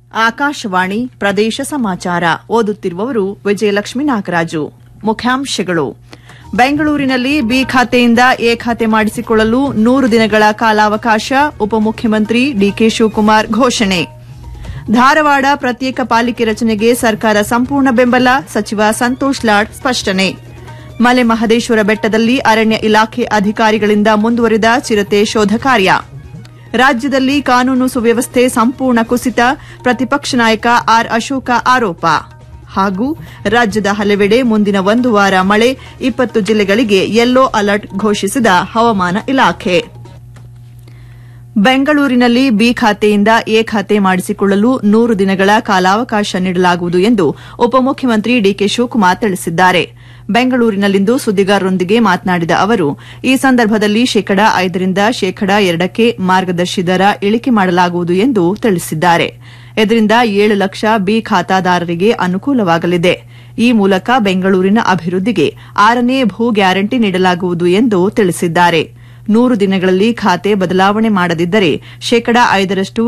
ಆಕಾಶವಾಣಿ ಪ್ರದೇಶ ಸಮಾಚಾರ ಓದುತ್ತಿರುವವರು ವಿಜಯಲಕ್ಷ್ಮಿ ನಾಗರಾಜು ಮುಖ್ಯಾಂಶಗಳು ಬೆಂಗಳೂರಿನಲ್ಲಿ ಬಿ ಖಾತೆಯಿಂದ ಎ ಖಾತೆ ಮಾಡಿಸಿಕೊಳ್ಳಲು ನೂರು ದಿನಗಳ ಕಾಲಾವಕಾಶ ಉಪಮುಖ್ಯಮಂತ್ರಿ ಡಿಕೆ ಶಿವಕುಮಾರ್ ಘೋಷಣೆ ಧಾರವಾಡ ಪ್ರತ್ಯೇಕ ಪಾಲಿಕೆ ರಚನೆಗೆ ಸರ್ಕಾರ ಸಂಪೂರ್ಣ ಬೆಂಬಲ ಸಚಿವ ಸಂತೋಷ್ ಲಾಡ್ ಸ್ಪಷ್ಟನೆ ಮಲೆ ಮಹದೇಶ್ವರ ಬೆಟ್ಟದಲ್ಲಿ ಅರಣ್ಯ ಇಲಾಖೆ ಅಧಿಕಾರಿಗಳಿಂದ ಮುಂದುವರಿದ ಚಿರತೆ ಶೋಧ ಕಾರ್ಯ ರಾಜ್ಯದಲ್ಲಿ ಕಾನೂನು ಸುವ್ಯವಸ್ಥೆ ಸಂಪೂರ್ಣ ಕುಸಿತ ಪ್ರತಿಪಕ್ಷ ನಾಯಕ ಆರ್ ಅಶೋಕ ಆರೋಪ ಹಾಗೂ ರಾಜ್ಯದ ಹಲವೆಡೆ ಮುಂದಿನ ಒಂದು ವಾರ ಮಳೆ ಇಪ್ಪತ್ತು ಜಿಲ್ಲೆಗಳಿಗೆ ಯೆಲ್ಲೋ ಅಲರ್ಟ್ ಘೋಷಿಸಿದ ಹವಾಮಾನ ಇಲಾಖೆ ಬೆಂಗಳೂರಿನಲ್ಲಿ ಬಿ ಖಾತೆಯಿಂದ ಎ ಖಾತೆ ಮಾಡಿಸಿಕೊಳ್ಳಲು ನೂರು ದಿನಗಳ ಕಾಲಾವಕಾಶ ನೀಡಲಾಗುವುದು ಎಂದು ಉಪಮುಖ್ಯಮಂತ್ರಿ ಡಿಕೆ ಶಿವಕುಮಾರ್ ತಿಳಿಸಿದ್ದಾರೆ ಬೆಂಗಳೂರಿನಲ್ಲಿಂದು ಸುದ್ದಿಗಾರರೊಂದಿಗೆ ಮಾತನಾಡಿದ ಅವರು ಈ ಸಂದರ್ಭದಲ್ಲಿ ಶೇಕಡ ಐದರಿಂದ ಶೇಕಡ ಎರಡಕ್ಕೆ ಮಾರ್ಗದರ್ಶಿ ದರ ಇಳಿಕೆ ಮಾಡಲಾಗುವುದು ಎಂದು ತಿಳಿಸಿದ್ದಾರೆ ಇದರಿಂದ ಏಳು ಲಕ್ಷ ಬಿ ಖಾತಾದಾರರಿಗೆ ಅನುಕೂಲವಾಗಲಿದೆ ಈ ಮೂಲಕ ಬೆಂಗಳೂರಿನ ಅಭಿವೃದ್ದಿಗೆ ಆರನೇ ಭೂ ಗ್ಯಾರಂಟಿ ನೀಡಲಾಗುವುದು ಎಂದು ತಿಳಿಸಿದ್ದಾರೆ ನೂರು ದಿನಗಳಲ್ಲಿ ಖಾತೆ ಬದಲಾವಣೆ ಮಾಡದಿದ್ದರೆ ಶೇಕಡ ಐದರಷ್ಟು